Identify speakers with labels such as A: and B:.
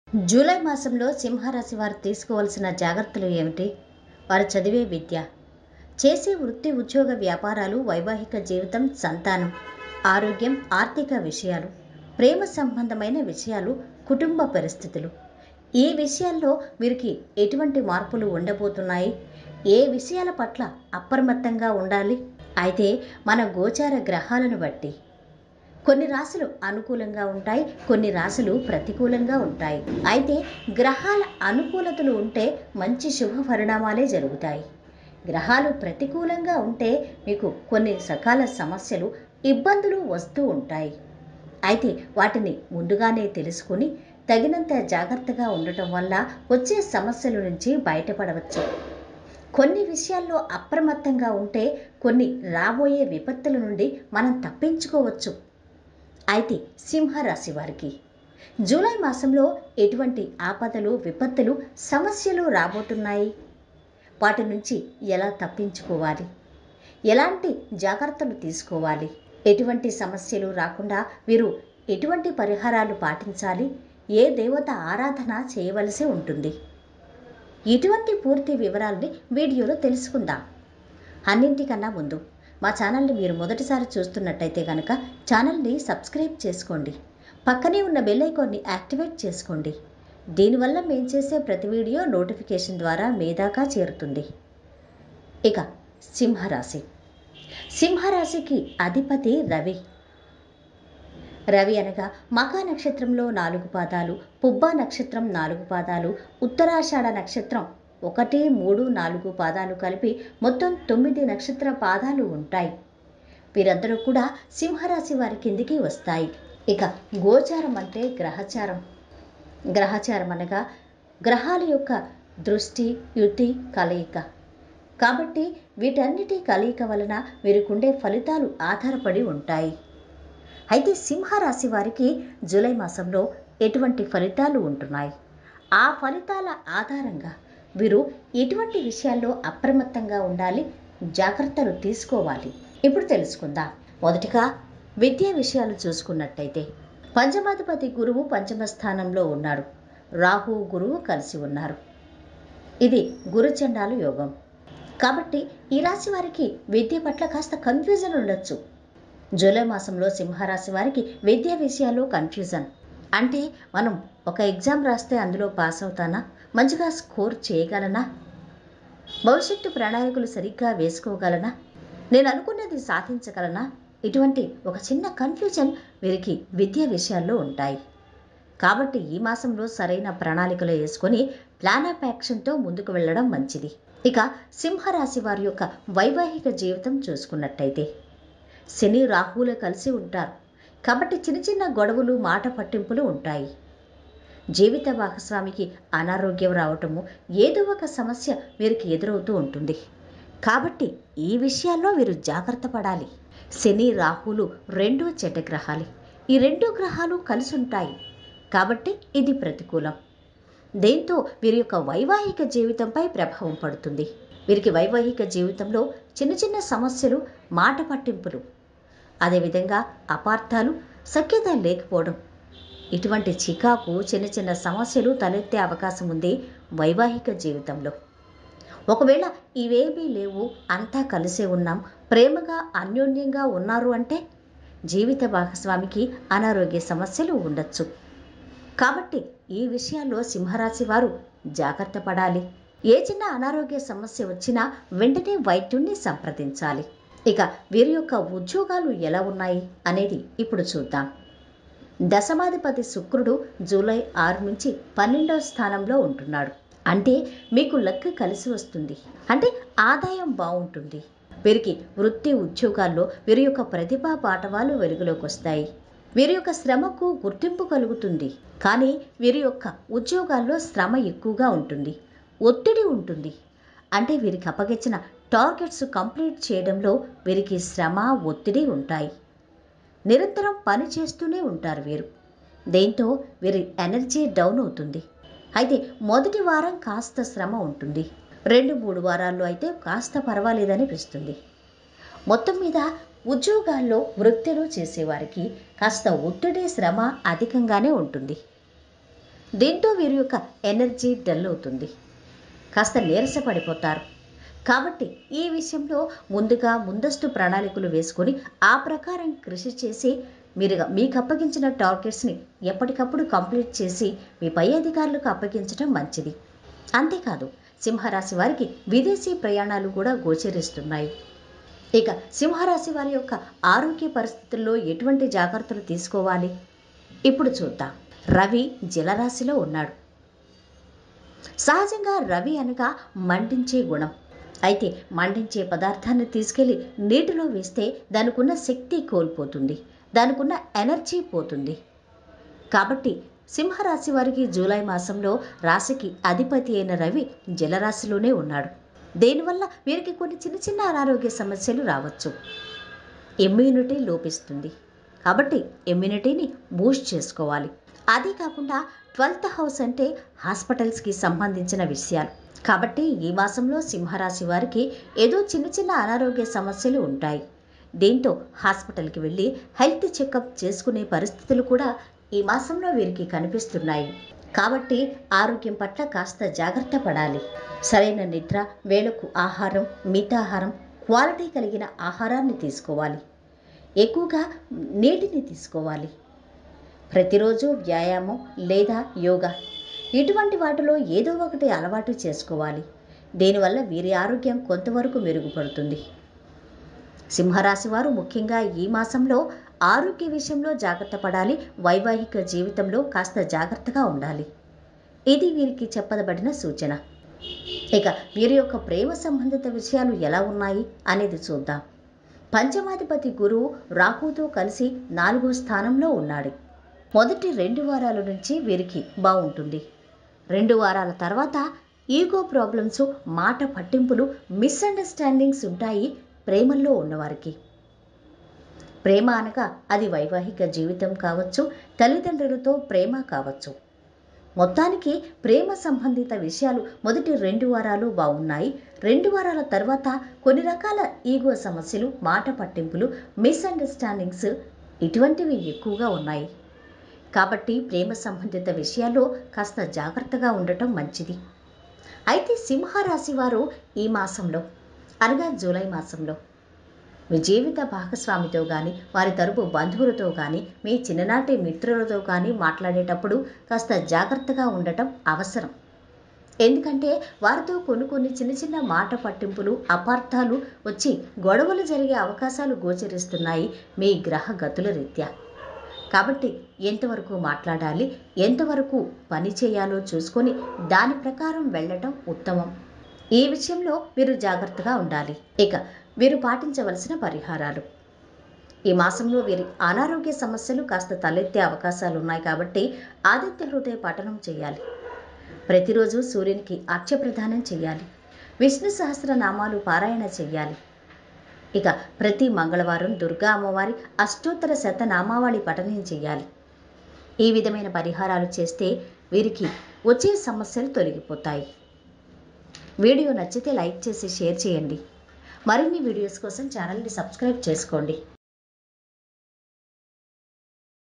A: July మాసంలో సింహరాశి వారు తీసుకోవాల్సిన జాగ్రత్తలు ఏమిటి వారు చదివే విద్య చేసే వృత్తి ఉద్యోగ వ్యాపారాలు వైవాహిక జీవితం సంతానం ఆరోగ్యం ఆర్థిక విషయాలు ప్రేమ సంబంధమైన విషయాలు కుటుంబ పరిస్థితులు ఈ విషయాల్లో వీరికి ఎటువంటి మార్పులు ఉండబోతున్నాయి ఏ విషయాల పట్ల అప్రమత్తంగా ఉండాలి అయితే మన గోచార గ్రహాలను బట్టి కొన్ని రాశులు అనుకూలంగా ఉంటాయి కొన్ని రాశులు ప్రతికూలంగా ఉంటాయి అయితే గ్రహాల అనుకూలతలు ఉంటే మంచి శుభ పరిణామాలే జరుగుతాయి గ్రహాలు ప్రతికూలంగా ఉంటే మీకు కొన్ని సకాల సమస్యలు ఇబ్బందులు వస్తూ ఉంటాయి అయితే వాటిని ముందుగానే తెలుసుకుని తగినంత జాగ్రత్తగా ఉండటం వల్ల వచ్చే సమస్యల నుంచి బయటపడవచ్చు కొన్ని విషయాల్లో అప్రమత్తంగా ఉంటే కొన్ని రాబోయే విపత్తుల నుండి మనం తప్పించుకోవచ్చు అయితే సింహరాశి వారికి జూలై మాసంలో ఎటువంటి ఆపదలు విపత్తులు సమస్యలు రాబోతున్నాయి వాటి నుంచి ఎలా తప్పించుకోవాలి ఎలాంటి జాగ్రత్తలు తీసుకోవాలి ఎటువంటి సమస్యలు రాకుండా వీరు ఎటువంటి పరిహారాలు పాటించాలి ఏ దేవత ఆరాధన చేయవలసి ఉంటుంది ఇటువంటి పూర్తి వివరాలని వీడియోలో తెలుసుకుందాం అన్నింటికన్నా ముందు మా ఛానల్ని మీరు మొదటిసారి చూస్తున్నట్టయితే కనుక ఛానల్ని సబ్స్క్రైబ్ చేసుకోండి పక్కనే ఉన్న బెల్ ఐకాన్ని యాక్టివేట్ చేసుకోండి దీనివల్ల మేము చేసే ప్రతి వీడియో నోటిఫికేషన్ ద్వారా మీ దాకా చేరుతుంది ఇక సింహరాశి సింహరాశికి అధిపతి రవి రవి అనగా మఖా నక్షత్రంలో నాలుగు పాదాలు పుబ్బ నక్షత్రం నాలుగు పాదాలు ఉత్తరాషాఢ నక్షత్రం ఒకటి మూడు నాలుగు పాదాలు కలిపి మొత్తం తొమ్మిది నక్షత్ర పాదాలు ఉంటాయి వీరందరూ కూడా సింహరాశి వారి కిందికి వస్తాయి ఇక గోచారం అంటే గ్రహచారం గ్రహచారం అనగా గ్రహాల యొక్క దృష్టి యుతి కలయిక కాబట్టి వీటన్నిటి కలయిక వలన వీరికుండే ఫలితాలు ఆధారపడి ఉంటాయి అయితే సింహరాశి వారికి జూలై మాసంలో ఎటువంటి ఫలితాలు ఉంటున్నాయి ఆ ఫలితాల ఆధారంగా వీరు ఎటువంటి విషయాల్లో అప్రమత్తంగా ఉండాలి జాగ్రత్తలు తీసుకోవాలి ఇప్పుడు తెలుసుకుందాం మొదటిగా విద్యా విషయాలు చూసుకున్నట్టయితే పంచమాధిపతి గురువు పంచమ స్థానంలో ఉన్నాడు రాహు గురువు కలిసి ఉన్నారు ఇది గురుచండాలు యోగం కాబట్టి ఈ రాశి వారికి విద్య పట్ల కాస్త కన్ఫ్యూజన్ ఉండొచ్చు జూలై మాసంలో సింహరాశి వారికి విద్యా విషయాల్లో కన్ఫ్యూజన్ అంటే మనం ఒక ఎగ్జామ్ రాస్తే అందులో పాస్ అవుతానా మంచిగా స్కోర్ చేయగలనా భవిష్యత్తు ప్రణాళికలు సరిగ్గా వేసుకోగలనా నేను అనుకున్నది సాధించగలనా ఇటువంటి ఒక చిన్న కన్ఫ్యూజన్ వీరికి విద్యా విషయాల్లో ఉంటాయి కాబట్టి ఈ మాసంలో సరైన ప్రణాళికలు వేసుకొని ప్లాన్ ఆఫ్ యాక్షన్తో ముందుకు వెళ్ళడం మంచిది ఇక సింహరాశి వారి యొక్క వైవాహిక జీవితం చూసుకున్నట్టయితే శని రాహువులు కలిసి ఉంటారు కాబట్టి చిన్న చిన్న గొడవలు మాట పట్టింపులు ఉంటాయి జీవిత భాగస్వామికి అనారోగ్యం రావటము ఏదో ఒక సమస్య వీరికి ఎదురవుతూ ఉంటుంది కాబట్టి ఈ విషయాల్లో వీరు జాగ్రత్త పడాలి శని రాహులు రెండు చెడ్డ గ్రహాలే ఈ రెండు గ్రహాలు కలిసి ఉంటాయి కాబట్టి ఇది ప్రతికూలం దీంతో వీరి యొక్క వైవాహిక జీవితంపై ప్రభావం పడుతుంది వీరికి వైవాహిక జీవితంలో చిన్న చిన్న సమస్యలు మాట పట్టింపులు అదేవిధంగా అపార్థాలు సఖ్యత లేకపోవడం ఇటువంటి చికాకు చిన్న చిన్న సమస్యలు తలెత్తే అవకాశం ఉంది వైవాహిక జీవితంలో ఒకవేళ ఇవేమీ లేవు అంతా కలిసే ఉన్నాం ప్రేమగా అన్యోన్యంగా ఉన్నారు అంటే జీవిత భాగస్వామికి అనారోగ్య సమస్యలు ఉండొచ్చు కాబట్టి ఈ విషయాల్లో సింహరాశి వారు జాగ్రత్త పడాలి ఏ చిన్న అనారోగ్య సమస్య వచ్చినా వెంటనే వైద్యుణ్ణి సంప్రదించాలి ఇక వీరి యొక్క ఉద్యోగాలు ఎలా ఉన్నాయి అనేది ఇప్పుడు చూద్దాం దశమాధిపతి శుక్రుడు జూలై ఆరు నుంచి పన్నెండవ స్థానంలో ఉంటున్నాడు అంటే మీకు లెక్క కలిసి వస్తుంది అంటే ఆదాయం బాగుంటుంది వీరికి వృత్తి ఉద్యోగాల్లో వీరి యొక్క ప్రతిభా పాఠవాలు వెలుగులోకి వస్తాయి వీరి యొక్క శ్రమకు గుర్తింపు కలుగుతుంది కానీ వీరి యొక్క ఉద్యోగాల్లో శ్రమ ఎక్కువగా ఉంటుంది ఒత్తిడి ఉంటుంది అంటే వీరికి అప్పగించిన టార్గెట్స్ కంప్లీట్ చేయడంలో వీరికి శ్రమ ఒత్తిడి ఉంటాయి నిరంతరం పని చేస్తూనే ఉంటారు వీరు దీంతో వీరి ఎనర్జీ డౌన్ అవుతుంది అయితే మొదటి వారం కాస్త శ్రమ ఉంటుంది రెండు మూడు వారాల్లో అయితే కాస్త పర్వాలేదనిపిస్తుంది మొత్తం మీద ఉద్యోగాల్లో వృత్తిలో చేసేవారికి కాస్త ఒత్తిడి శ్రమ అధికంగానే ఉంటుంది దీంతో వీరి యొక్క ఎనర్జీ డల్ అవుతుంది కాస్త నీరస పడిపోతారు కాబట్టి ఈ విషయంలో ముందుగా ముందస్తు ప్రణాళికలు వేసుకొని ఆ ప్రకారం కృషి చేసి మీరు మీకు అప్పగించిన టార్గెట్స్ని ఎప్పటికప్పుడు కంప్లీట్ చేసి మీ పై అధికారులకు అప్పగించడం మంచిది అంతేకాదు సింహరాశి వారికి విదేశీ ప్రయాణాలు కూడా గోచరిస్తున్నాయి ఇక సింహరాశి వారి యొక్క ఆరోగ్య పరిస్థితుల్లో ఎటువంటి జాగ్రత్తలు తీసుకోవాలి ఇప్పుడు చూద్దాం రవి జలరాశిలో ఉన్నాడు సహజంగా రవి అనగా మండించే గుణం అయితే మండించే పదార్థాన్ని తీసుకెళ్లి నీటిలో వేస్తే దానికున్న శక్తి కోల్పోతుంది దానికున్న ఎనర్జీ పోతుంది కాబట్టి సింహరాశి వారికి జూలై మాసంలో రాశికి అధిపతి అయిన రవి జలరాశిలోనే ఉన్నాడు దీనివల్ల వీరికి కొన్ని చిన్న చిన్న అనారోగ్య సమస్యలు రావచ్చు ఇమ్యూనిటీ లోపిస్తుంది కాబట్టి ఇమ్యూనిటీని బూస్ట్ చేసుకోవాలి అదే కాకుండా ట్వెల్త్ హౌస్ అంటే హాస్పిటల్స్కి సంబంధించిన విషయాలు కాబట్టి ఈ మాసంలో సింహరాశి వారికి ఏదో చిన్న చిన్న అనారోగ్య సమస్యలు ఉంటాయి దీంతో హాస్పిటల్కి వెళ్ళి హెల్త్ చెకప్ చేసుకునే పరిస్థితులు కూడా ఈ మాసంలో వీరికి కనిపిస్తున్నాయి కాబట్టి ఆరోగ్యం పట్ల కాస్త జాగ్రత్త పడాలి సరైన నిద్ర వేళకు ఆహారం మితాహారం క్వాలిటీ కలిగిన ఆహారాన్ని తీసుకోవాలి ఎక్కువగా నీటిని తీసుకోవాలి ప్రతిరోజు వ్యాయామం లేదా యోగా ఇటువంటి వాటిలో ఏదో ఒకటి అలవాటు చేసుకోవాలి దీనివల్ల వీరి ఆరోగ్యం కొంతవరకు మెరుగుపడుతుంది సింహరాశి వారు ముఖ్యంగా ఈ మాసంలో ఆరోగ్య విషయంలో జాగ్రత్త పడాలి వైవాహిక జీవితంలో కాస్త జాగ్రత్తగా ఉండాలి ఇది వీరికి చెప్పదబడిన సూచన ఇక వీరి యొక్క ప్రేమ సంబంధిత విషయాలు ఎలా ఉన్నాయి అనేది చూద్దాం పంచమాధిపతి గురువు రాహుతో కలిసి నాలుగో స్థానంలో ఉన్నాడు మొదటి రెండు వారాల నుంచి వీరికి బాగుంటుంది రెండు వారాల తర్వాత ఈగో ప్రాబ్లమ్స్ మాట పట్టింపులు మిస్అండర్స్టాండింగ్స్ ఉంటాయి ప్రేమల్లో ఉన్నవారికి ప్రేమ అనగా అది వైవాహిక జీవితం కావచ్చు తల్లిదండ్రులతో ప్రేమ కావచ్చు మొత్తానికి ప్రేమ సంబంధిత విషయాలు మొదటి రెండు వారాలు బాగున్నాయి రెండు వారాల తర్వాత కొన్ని రకాల ఈగో సమస్యలు మాట పట్టింపులు మిస్అండర్స్టాండింగ్స్ ఇటువంటివి ఎక్కువగా ఉన్నాయి కాబట్టి ప్రేమ సంబంధిత విషయాల్లో కాస్త జాగ్రత్తగా ఉండటం మంచిది అయితే సింహరాశి వారు ఈ మాసంలో అనగా జూలై మాసంలో మీ జీవిత భాగస్వామితో కానీ వారి తరపు బంధువులతో కానీ మీ చిన్ననాటి మిత్రులతో కానీ మాట్లాడేటప్పుడు కాస్త జాగ్రత్తగా ఉండటం అవసరం ఎందుకంటే వారితో కొన్ని కొన్ని చిన్న చిన్న మాట పట్టింపులు అపార్థాలు వచ్చి గొడవలు జరిగే అవకాశాలు గోచరిస్తున్నాయి మీ గ్రహ గతుల రీత్యా కాబట్టి ఎంతవరకు మాట్లాడాలి ఎంతవరకు పని చేయాలో చూసుకొని దాని ప్రకారం వెళ్ళటం ఉత్తమం ఈ విషయంలో మీరు జాగ్రత్తగా ఉండాలి ఇక వీరు పాటించవలసిన పరిహారాలు ఈ మాసంలో వీరి అనారోగ్య సమస్యలు కాస్త తలెత్తే అవకాశాలు ఉన్నాయి కాబట్టి ఆదిత్య హృదయ పఠనం చేయాలి ప్రతిరోజు సూర్యునికి అర్ఘ్యప్రదానం చేయాలి విష్ణు సహస్రనామాలు పారాయణ చేయాలి ఇక ప్రతి మంగళవారం దుర్గా అమ్మవారి అష్టోత్తర శతనామావళి పఠనం చేయాలి ఈ విధమైన పరిహారాలు చేస్తే వీరికి వచ్చే సమస్యలు తొలగిపోతాయి వీడియో నచ్చితే లైక్ చేసి షేర్ చేయండి మరిన్ని వీడియోస్ కోసం ఛానల్ని సబ్స్క్రైబ్ చేసుకోండి